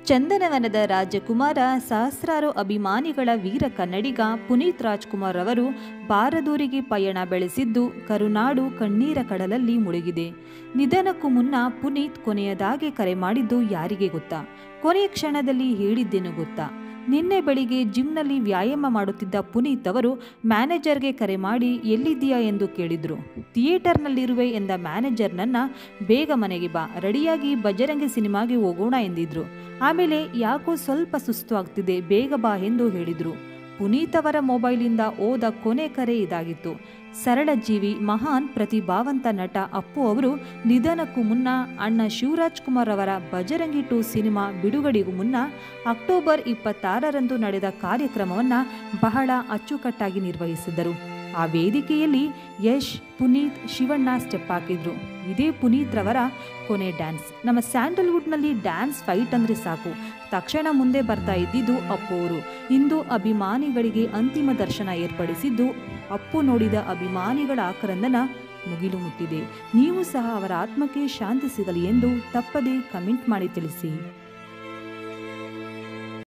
ಚಂದನವನದ ರಾಜಕುಮಾರ ಸಹಸ್ರಾರು ಅಭಿಮಾನಿಗಳ ವೀರ ಕನ್ನಡಿಗ ಪುನೀತ್ ರಾಜ್ಕುಮಾರ್ ಅವರು ಬಾರದೂರಿಗೆ ಪಯಣ ಬೆಳೆಸಿದ್ದು ಕರುನಾಡು ಕಣ್ಣೀರ ಕಡಲಲ್ಲಿ ಮುಳುಗಿದೆ ನಿಧನಕ್ಕೂ ಮುನ್ನ ಪುನೀತ್ ಕೊನೆಯದಾಗಿ ಕರೆ ಮಾಡಿದ್ದು ಯಾರಿಗೆ ಗೊತ್ತಾ ಕೊನೆಯ ಕ್ಷಣದಲ್ಲಿ ಹೇಳಿದ್ದೇನು ಗೊತ್ತಾ ನಿನ್ನೆ ಬೆಳಿಗ್ಗೆ ಜಿಮ್ನಲ್ಲಿ ವ್ಯಾಯಾಮ ಮಾಡುತ್ತಿದ್ದ ಪುನೀತ್ ಅವರು ಮ್ಯಾನೇಜರ್ಗೆ ಕರೆ ಮಾಡಿ ಎಲ್ಲಿದ್ದೀಯಾ ಎಂದು ಕೇಳಿದ್ರು ಥಿಯೇಟರ್ನಲ್ಲಿರುವೆ ಎಂದ ಮ್ಯಾನೇಜರ್ ನನ್ನ ಬೇಗ ಮನೆಗೆ ಬಾ ರೆಡಿಯಾಗಿ ಬಜರಂಗಿ ಸಿನಿಮಾಗೆ ಹೋಗೋಣ ಎಂದಿದ್ರು ಆಮೇಲೆ ಯಾಕೋ ಸ್ವಲ್ಪ ಸುಸ್ತು ಆಗ್ತಿದೆ ಬೇಗ ಬಾ ಎಂದು ಹೇಳಿದ್ರು ಪುನೀತ್ ಅವರ ಮೊಬೈಲಿಂದ ಓದ ಕೊನೆ ಕರೆ ಇದಾಗಿತ್ತು ಸರಳ ಜೀವಿ ಮಹಾನ್ ಪ್ರತಿಭಾವಂತ ನಟ ಅಪ್ಪು ಅವರು ನಿಧನಕ್ಕೂ ಮುನ್ನ ಅಣ್ಣ ಶಿವರಾಜ್ ಕುಮಾರ್ ಅವರ ಬಜರಂಗಿ ಟು ಸಿನಿಮಾ ಬಿಡುಗಡೆಗೂ ಮುನ್ನ ಅಕ್ಟೋಬರ್ ಇಪ್ಪತ್ತಾರರಂದು ನಡೆದ ಕಾರ್ಯಕ್ರಮವನ್ನು ಬಹಳ ಅಚ್ಚುಕಟ್ಟಾಗಿ ನಿರ್ವಹಿಸಿದ್ದರು ಆ ವೇದಿಕೆಯಲ್ಲಿ ಯಶ್ ಪುನೀತ್ ಶಿವಣ್ಣ ಸ್ಟೆಪ್ ಹಾಕಿದ್ರು ಇದೇ ಪುನೀತ್ ರವರ ಕೊನೆ ಡ್ಯಾನ್ಸ್ ನಮ್ಮ ಸ್ಯಾಂಡಲ್ವುಡ್ನಲ್ಲಿ ಡ್ಯಾನ್ಸ್ ಫೈಟ್ ಅಂದರೆ ಸಾಕು ತಕ್ಷಣ ಮುಂದೆ ಬರ್ತಾ ಇದ್ದಿದ್ದು ಅಪ್ಪು ಅವರು ಇಂದು ಅಭಿಮಾನಿಗಳಿಗೆ ಅಂತಿಮ ದರ್ಶನ ಏರ್ಪಡಿಸಿದ್ದು ಅಪ್ಪು ನೋಡಿದ ಅಭಿಮಾನಿಗಳ ಆಕ್ರಂದನ ಮುಗಿಲು ಮುಟ್ಟಿದೆ ನೀವು ಸಹ ಅವರ ಆತ್ಮಕ್ಕೆ ಶಾಂತಿ ಸಿಗಲಿ ಎಂದು ತಪ್ಪದೇ ಕಮೆಂಟ್ ಮಾಡಿ ತಿಳಿಸಿ